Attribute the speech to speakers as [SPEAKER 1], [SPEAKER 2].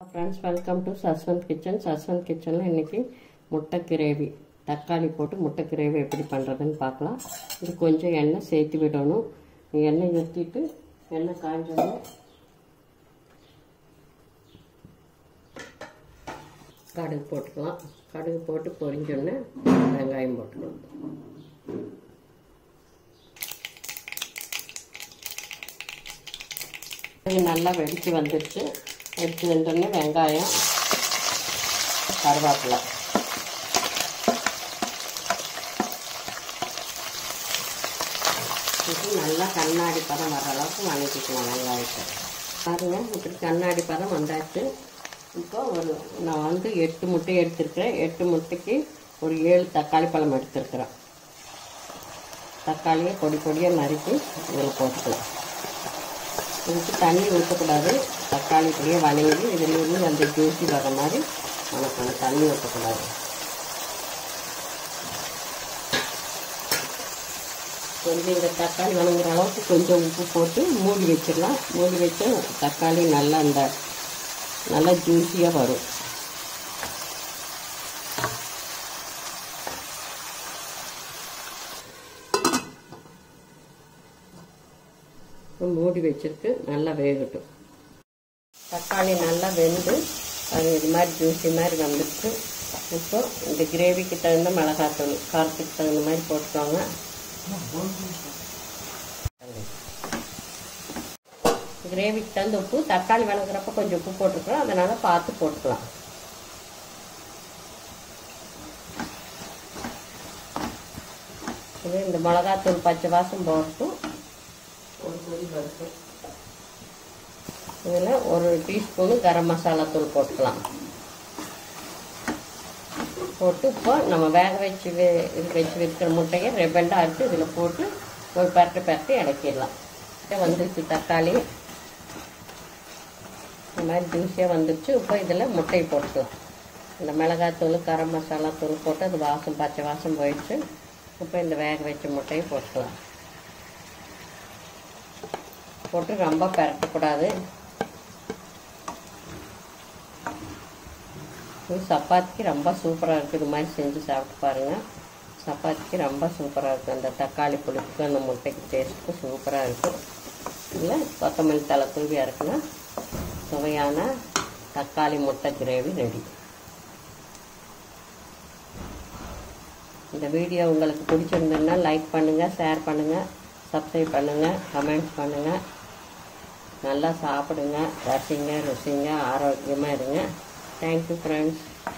[SPEAKER 1] friends welcome to Saswanth kitchen Saswanth கிச்சனில் இன்றைக்கி முட்டை கிரேவி தக்காளி போட்டு முட்டை கிரேவி எப்படி பண்ணுறதுன்னு பார்க்கலாம் இது கொஞ்சம் எண்ணெய் சேர்த்து விடணும் எண்ணெய் ஊற்றிட்டு எண்ணெய் காய்ஞ்சோடனே கடுகு போட்டுக்கலாம் கடுகு போட்டு பொரிஞ்சோடனே வெங்காயம் போட்டுக்கலாம் இது நல்லா வெடித்து வந்துடுச்சு வெடித்து வந்தோடனே வெங்காயம் கருவேப்பிலை இது நல்லா கண்ணாடி பதம் வர அளவுக்கு வணக்கிக்கலாம் வெங்காயத்தை பாருங்க இப்படி கண்ணாடி பதம் வந்தாச்சு இப்போ ஒரு நான் வந்து எட்டு முட்டை எடுத்திருக்கிறேன் எட்டு முட்டைக்கு ஒரு ஏழு தக்காளி பழம் எடுத்திருக்கிறேன் தக்காளியை பொடி பொடியாக நறுக்கி இதில் போட்டுக்கலாம் இதுக்கு தண்ணி ஊற்றக்கூடாது தக்காளி இப்படியே வணங்கி இதுலேருந்து அந்த ஜூசி வர மாதிரி வணக்கணும் தண்ணி ஊற்றக்கூடாது கொஞ்சம் இந்த தக்காளி வணங்குற அளவுக்கு கொஞ்சம் உப்பு போட்டு மூடி வச்சிடலாம் மூடி வச்சு தக்காளி நல்லா அந்த நல்லா ஜூஸியாக வரும் மூடி வச்சிருக்கு நல்லா வேகட்டும் தக்காளி நல்லா வெந்து அது இது மாதிரி ஜூஸி மாதிரி வந்துடுச்சு இப்போ இந்த கிரேவிக்கு தகுந்த மிளகாத்தூள் காரத்துக்கு தகுந்த மாதிரி போட்டுக்கோங்க கிரேவிக்கு தகுந்த உப்பு தக்காளி வணங்குறப்ப கொஞ்சம் உப்பு போட்டுருக்குறோம் அதனால் பார்த்து போட்டுக்கலாம் இது இந்த மிளகாத்தூள் பச்சை வாசம் போட்டும் ஒரு கொதி பருப்பு இதில் ஒரு டீஸ்பூனு கரம் மசாலா தூள் போட்டுக்கலாம் போட்டு இப்போ நம்ம வேக வச்சு வே இது வச்சு வைக்கிற முட்டையை ரெபெண்டாக அறுத்து இதில் போட்டு ஒரு பரட்டு பரட்டு இறக்கிடலாம் வந்துருச்சு தக்காளி இந்த மாதிரி ஜூஸியாக வந்துருச்சு இப்போ இதில் முட்டையை போட்டுக்கலாம் இந்த மிளகாத்தூள் கரம் மசாலா தூள் போட்டு அது வாசம் பச்சை வாசம் போயிடுச்சு இப்போ இந்த வேக வச்ச முட்டையை போட்டுக்கலாம் போட்டு ரொம்ப பரட்டக்கூடாது இது சப்பாத்திக்கு ரொம்ப சூப்பராக இருக்குது இது மாதிரி செஞ்சு சாப்பிட்டு பாருங்கள் சப்பாத்திக்கு ரொம்ப சூப்பராக இருக்குது அந்த தக்காளி புளிப்புக்கு அந்த முட்டைக்கு டேஸ்ட்டுக்கு சூப்பராக இருக்கும் இதில் கொத்தமல்லி தலை தூவி இறக்குனா சுவையான தக்காளி முட்டை கிரேவி ரெடி இந்த வீடியோ உங்களுக்கு பிடிச்சிருந்ததுன்னா லைக் பண்ணுங்கள் ஷேர் பண்ணுங்கள் சப்ஸ்கிரைப் பண்ணுங்கள் கமெண்ட்ஸ் பண்ணுங்கள் நல்லா சாப்பிடுங்க ரசிங்க ருசிங்க ஆரோக்கியமாக இருங்க தேங்க்யூ ஃப்ரெண்ட்ஸ்